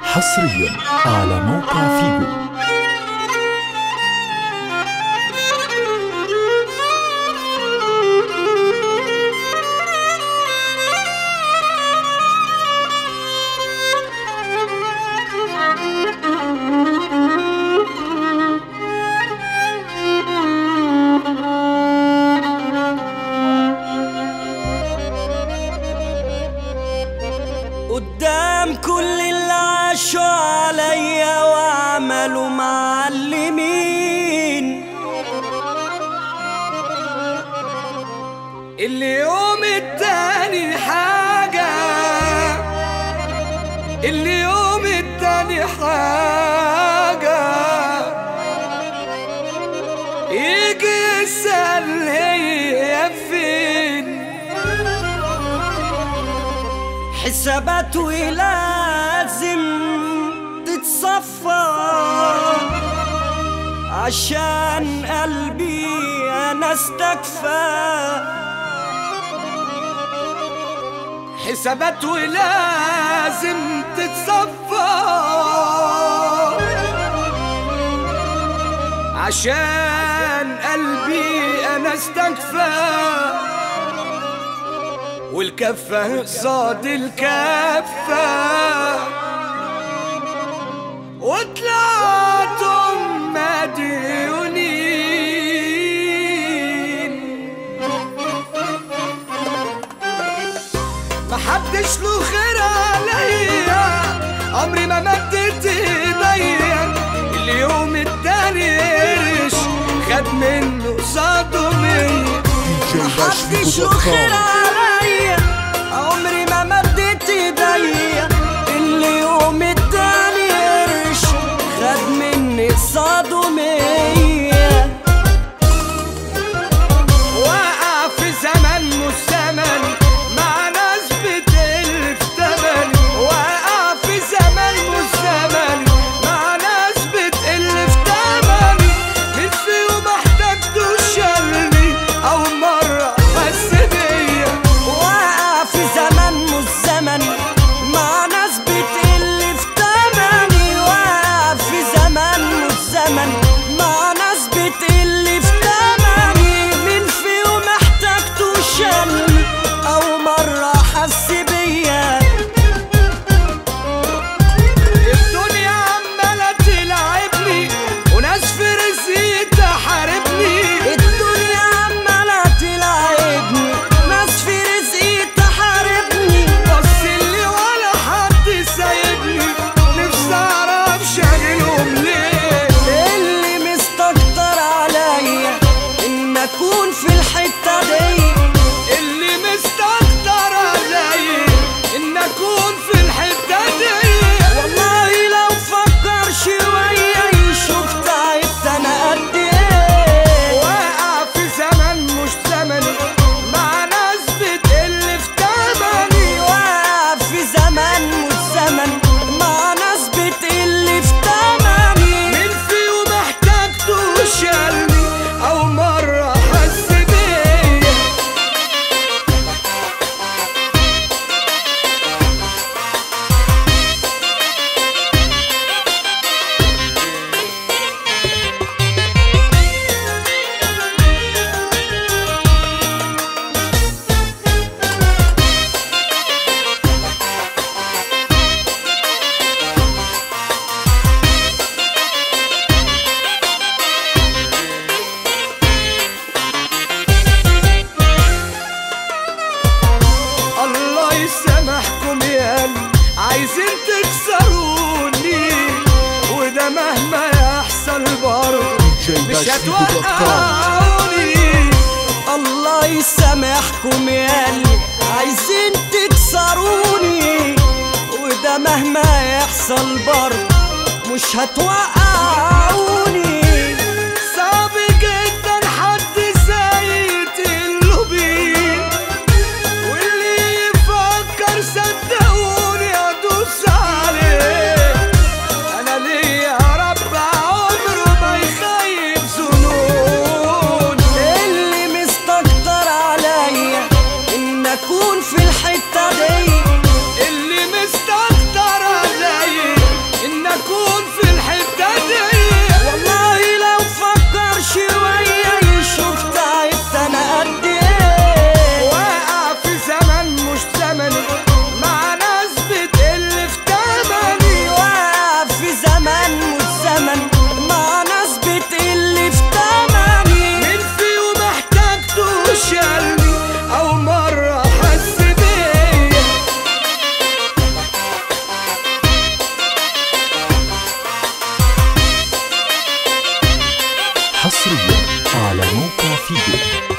حصريا على موقع فيجو قدام كل اللي عاشوا عليا وعملوا معلمين اليوم التاني حاجة اليوم التاني حاجة يجي يسأل هي فين حساباته لازم تتصفى عشان قلبي انا استكفى حساباته لازم تتصفى عشان قلبي انا استكفى والكفة قصاد الكفة وطلعتم مديونين محدش له خير عليا عمري ما مدت ايديا اليوم التاني قرش خد منه قصاده مية محدش له خير عليا عمري ما مدت ايديا اليوم التاني قرش خد مني قصاده مية وقع في زمن مش زمن مع ناس بتقل في تمن وقع في زمن مش زمن مع ناس بتقل في تمن مين فيهم احتاجته شالني او مرة حس بيا وقع في زمن مش زمن مع ناس بتقل في تمني وقع في زمن مش زمن مع ناس بتقل في تمني مين فيهم احتاجته شالني او مرة حس بيا الدنيا عمالة تلعبني وناس في رزقي تحاربني الدنيا عمالة تلعبني ناس في رزقي تحاربني بص اللي ولا حد سايبني نفسي اعرف شاغلهم ليه اللي مستكتر عليا ان اكون في الحتة دي اللي مستكتر عليا ان اكون في الحتة دي والله لو فكر شوية يشوف تعبت انا قد ايه واقع في زمن مش زمني مع ناس بتقل في تمني واقع في زمن مش زمن مع ناس بتقل في تمني مين فيهم احتاجته شالني او مرة حس بيا الله يسامحكم يا اللي عايزين تكسروني وده مهما يحصل برضه مش هتوقعوني الله يسامحكم يا اللي عايزين تكسروني وده مهما يحصل برضه مش هتوقعوني صعب جدا حد زي تقلوا بيه واللي يفكر صدقوني ادوس عليه انا ليا رب عمره ما يخيب ظنون اللي مستكتر عليا ان اكون في الحته دي اللي مستكتر عليا حصريا على موقع فيجو